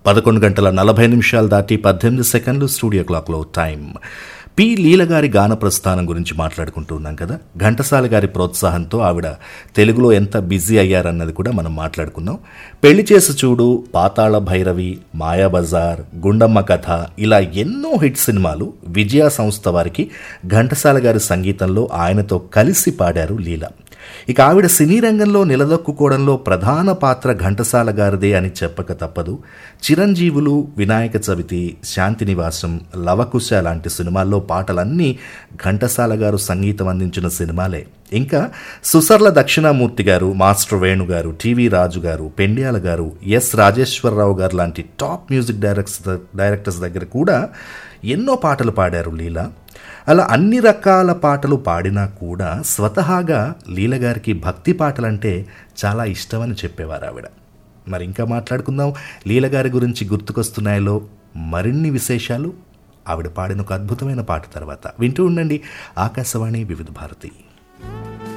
పదకొండు గంటల నలభై నిమిషాలు దాటి పద్దెనిమిది సెకండ్లు స్టూడియో క్లాక్లో టైం పి లీల గారి గాన ప్రస్థానం గురించి మాట్లాడుకుంటూ ఉన్నాం కదా ఘంటసాల గారి ప్రోత్సాహంతో ఆవిడ తెలుగులో ఎంత బిజీ అయ్యారన్నది కూడా మనం మాట్లాడుకున్నాం పెళ్లి చేసి చూడు పాతాళ భైరవి మాయాబజార్ గుండమ్మ కథ ఇలా ఎన్నో హిట్ సినిమాలు విజయ సంస్థ వారికి ఘంటసాల గారి సంగీతంలో ఆయనతో కలిసి పాడారు లీల ఇక ఆవిడ సినీ రంగంలో నిలదొక్కుకోవడంలో ప్రధాన పాత్ర ఘంటసాల గారిదే అని చెప్పక తప్పదు చిరంజీవులు వినాయక చవితి శాంతి నివాసం లవకుశ లాంటి సినిమాల్లో పాటలన్నీ ఘంటసాల గారు సంగీతం అందించిన సినిమాలే ఇంకా సుసర్ల దక్షిణామూర్తి గారు మాస్టర్ వేణు గారు టీవీ రాజు గారు పెండ్యాల గారు ఎస్ రాజేశ్వరరావు గారు లాంటి టాప్ మ్యూజిక్ డైరెక్టర్స్ డైరెక్టర్స్ దగ్గర కూడా ఎన్నో పాటలు పాడారు లీల అలా అన్ని రకాల పాటలు పాడినా కూడా స్వతహాగా లీల గారికి భక్తి పాటలంటే చాలా ఇష్టమని చెప్పేవారు ఆవిడ మరి ఇంకా మాట్లాడుకుందాం లీల గారి గురించి గుర్తుకొస్తున్నాయలో మరిన్ని విశేషాలు ఆవిడ పాడిన ఒక అద్భుతమైన పాట తర్వాత వింటూ ఉండండి ఆకాశవాణి వివిధ భారతి